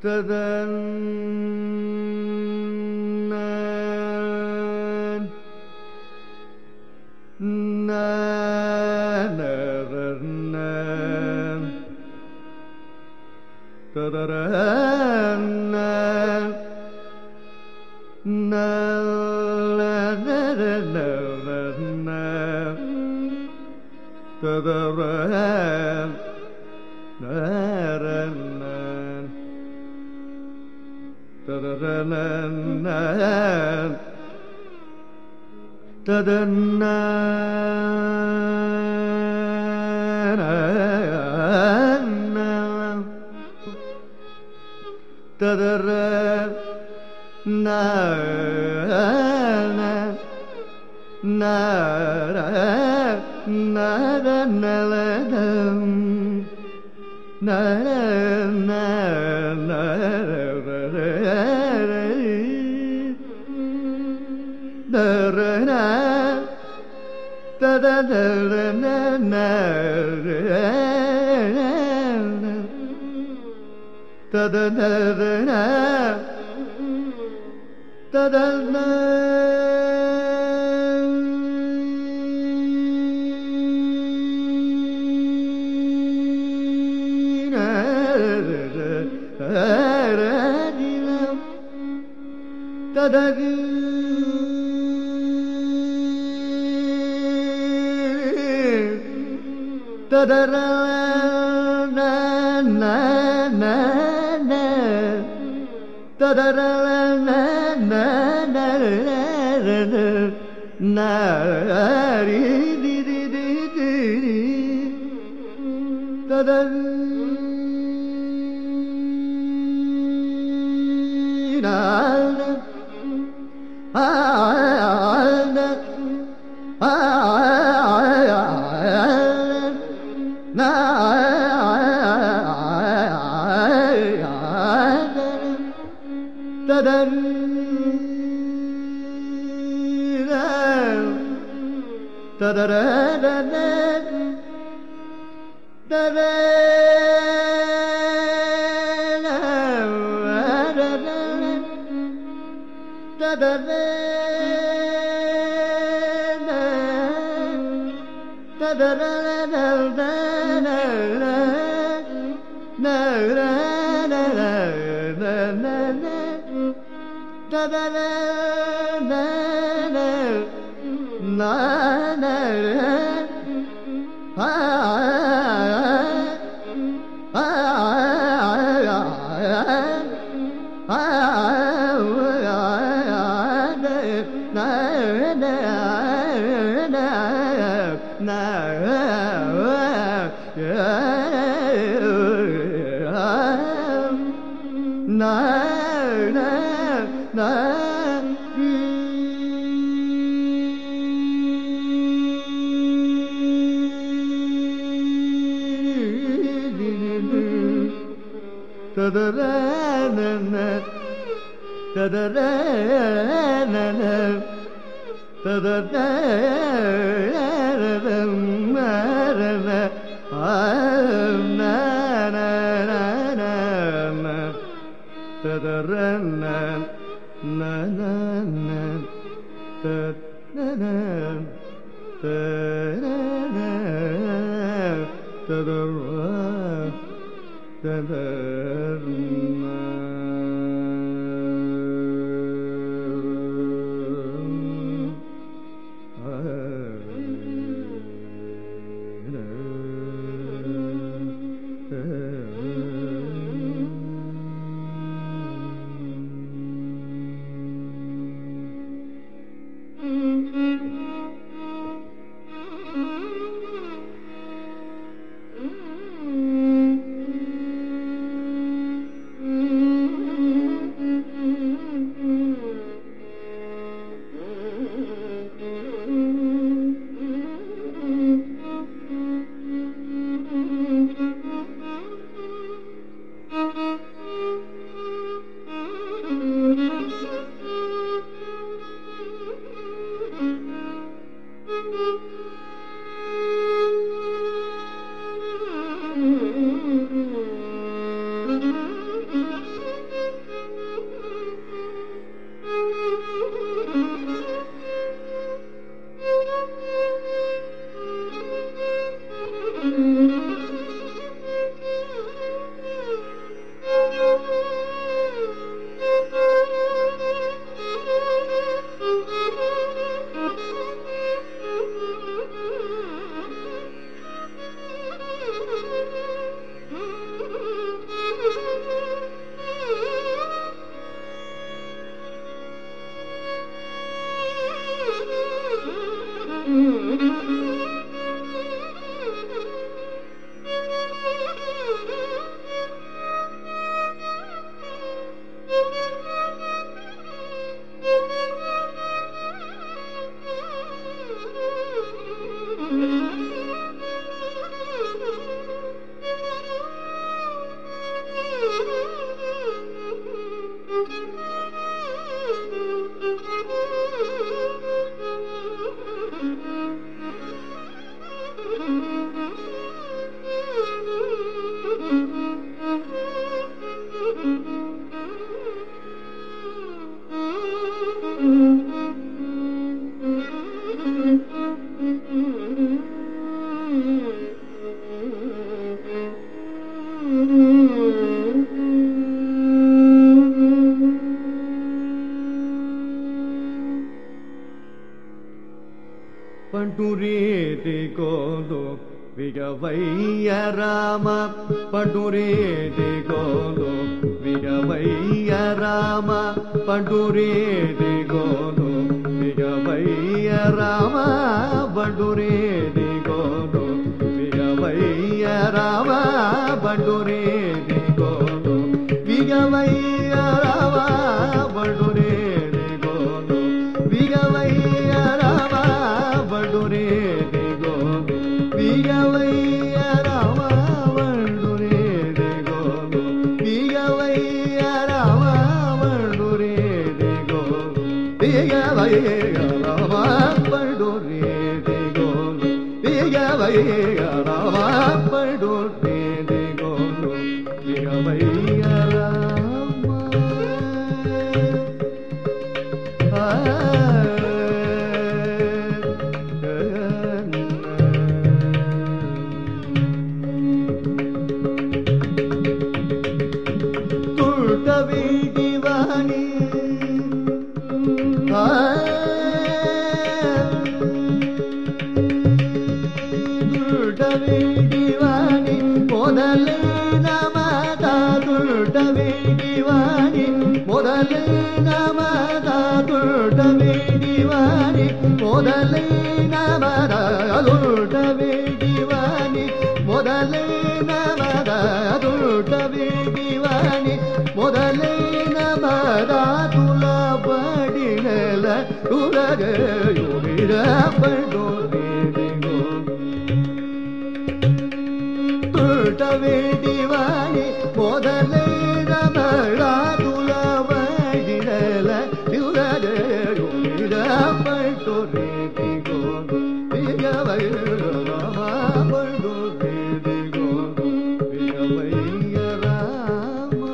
ததன் ததன்ன ததர நலதம் நர ததன ததன ததகு ததர ததர நரி ததர் ததர் ததர தர ததர ததர ததர ததர ததர విగవయ్య రామ పడురేది గోలు విగవయ్య రామ పడురేది గోలు విగవయ్య రామ పడురేది గోలు విగవయ్య రామ పడురేది గోలు విగవయ్య రామ పడురేది గోలు విగవయ్య రామ పడురేది గోలు విగవయ్య రామ పడురేది గోలు విగవయ్య రామ పడురేది గోలు విగవయ్య రామ పడురేది గోలు విగవయ్య రామ పడురేది గోలు విగవయ్య రామ துட்டவிடிவாணி துட்டவிடிவாணி முதலே நமதா துட்டவிடிவாணி முதலே நமதா துட்டவிடிவாணி முதலே நமதா துட்டவிடிவாணி முதலே நமதா துட்டவிடிவாணி முதலே நமதா துலபடினல உலக யோகிர பண்டோரேதிகோ துட்டவேடிவாணி முதலே நமதா துலபடினல உலக யோகிர பண்டோரேதிகோ விகவை ராமா பண்டோரேதிகோ விகவைய ராமா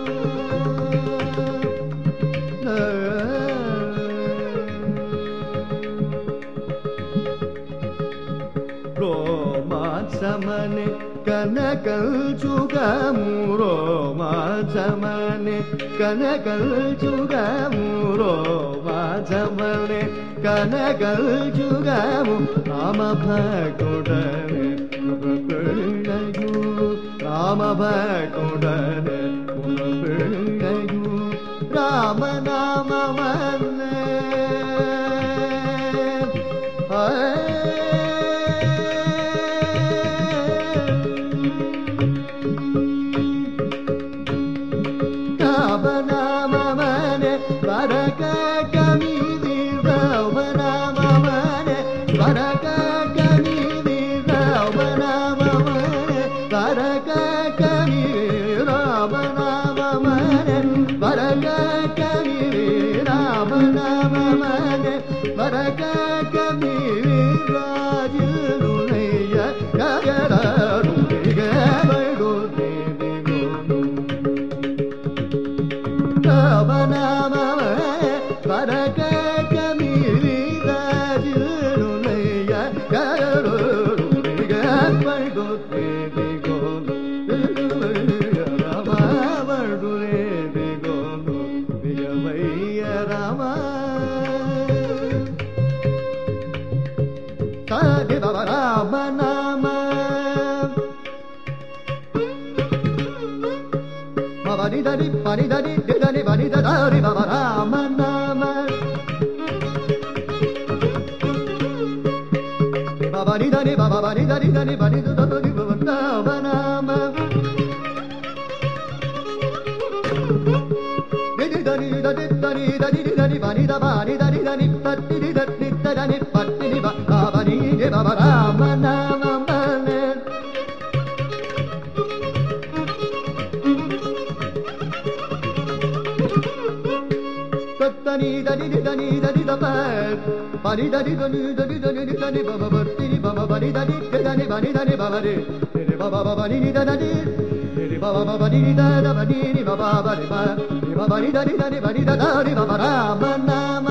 ரோமாசமனே கனகல் சுகமு ரோமாசமனே கனகல் சுகமு ரோமாசமனே கனகல் சுகமு ராம பகுடனே பிள்ளையு ராம பகுடனே பிள்ளையு ராம நாம மன்னே ராமநாமமனே வரக கமிதி ராமநாமமனே வரக கமிதி ராமநாமமனே வரக கமிதி ராமநாமமனே வரக கமிதி ராமநாமமனே வரக கமிதி ராஜுனைய ககரருணிக வைடோதே தேகோனு ராமநாமம பரக கமிரி ராஜுனுலைய கருணிக பைகோத்தே திகோலு ராமவடுரே திகோலு வியவைய ராம சாதி பவ ராம நாம பவனி தனி பனி தனி திதனி பனி ததாரி பவ ராம நாம பவனி தனி பவ பனி தனி தனி பனி துதனி பவ ராம நாம நிதி தனி தனி தனி தனி தனி பனி த பனி தனி தனி பத்தி தனி தனி பத்தி பவனி பவ ராம நாம மனே தத்தனி தனி தனி தனி தப பனி தனி தனி தனி தனி தனி பப பத்தி பப பனி தனி தனி பனி தனி பவரி திரி பப பப நி நி தனி திரி பப பப நி நி தன பனி நி பப பரி ப நி பப நி தனி தனி பனி தனி பப ராம நாம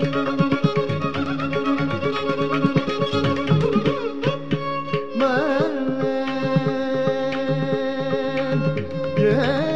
ம Yeah.